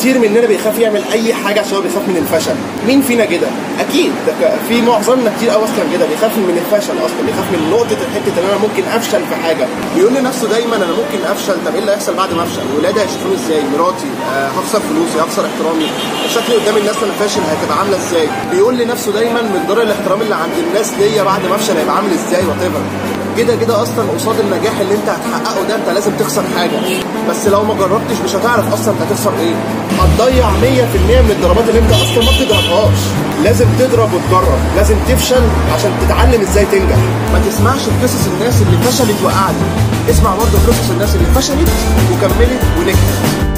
كتير مننا بيخاف يعمل اي حاجه عشان هو بيخاف من الفشل مين فينا كده اكيد ده ك- في معظمنا كتير قوي اصلا كده بيخاف من الفشل اصلا بيخاف من نقطه الحته ان انا ممكن افشل في حاجه بيقول لنفسه دايما انا ممكن افشل طب ايه اللي هيحصل بعد ما افشل ولادي هيشوفوني ازاي مراتي آه هخسر فلوسي هخسر احترامي شكلي قدام الناس انا فاشل هتبقى عامله ازاي بيقول لنفسه دايما مقدار الاحترام اللي عند الناس ليا بعد ما افشل هيبقى عامل ازاي وات كده كده اصلا قصاد النجاح اللي انت هتحققه ده انت لازم تخسر حاجه بس لو ما جربتش مش هتعرف اصلا انت هتخسر ايه هتضيع 100% من الضربات اللي انت اصلا ما بتضربهاش لازم تضرب وتجرب لازم تفشل عشان تتعلم ازاي تنجح ما تسمعش قصص الناس اللي فشلت وقعدت اسمع برضه قصص الناس اللي فشلت وكملت ونجحت